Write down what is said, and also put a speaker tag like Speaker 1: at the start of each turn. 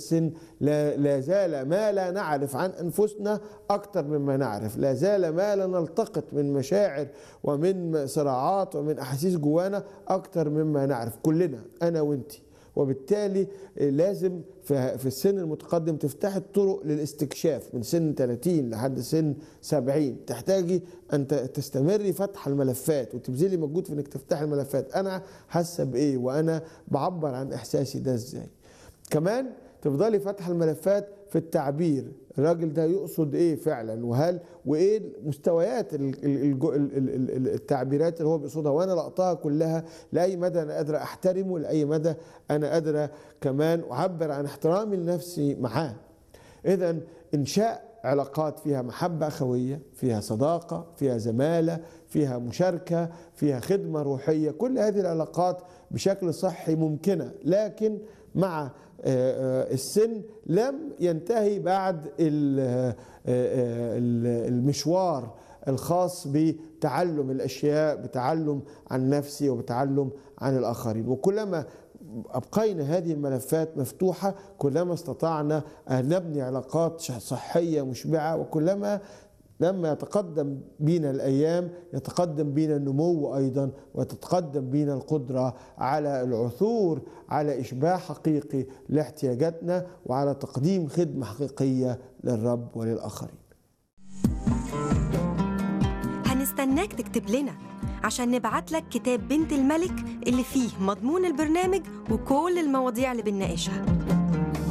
Speaker 1: السن لا, لا زال ما لا نعرف عن أنفسنا أكثر مما نعرف لا زال ما لا نلتقط من مشاعر ومن صراعات ومن أحاسيس جوانا أكثر مما نعرف كلنا أنا وإنتي وبالتالي لازم في السن المتقدم تفتح الطرق للاستكشاف من سن 30 لحد سن 70 تحتاجي ان تستمري فتح الملفات وتبذلي مجهود في انك تفتحي الملفات انا حاسه بايه وانا بعبر عن احساسي ده ازاي كمان تفضلي فاتحه الملفات في التعبير الراجل ده يقصد ايه فعلا وهل وايه مستويات التعبيرات اللي هو بيقصدها وانا لقطها كلها لاي مدى انا قادره احترمه لاي مدى انا قادره كمان اعبر عن احترامي لنفسي معاه اذا انشاء علاقات فيها محبه اخويه فيها صداقه فيها زماله فيها مشاركه فيها خدمه روحيه كل هذه العلاقات بشكل صحي ممكنه لكن مع السن لم ينتهي بعد المشوار الخاص بتعلم الاشياء بتعلم عن نفسي وبتعلم عن الاخرين وكلما ابقينا هذه الملفات مفتوحه كلما استطعنا ان نبني علاقات صحيه مشبعه وكلما لما يتقدم بينا الايام يتقدم بينا النمو ايضا وتتقدم بينا القدره على العثور على اشباع حقيقي لاحتياجاتنا وعلى تقديم خدمه حقيقيه للرب وللاخرين.
Speaker 2: هنستناك تكتب لنا عشان نبعت لك كتاب بنت الملك اللي فيه مضمون البرنامج وكل المواضيع اللي بنناقشها.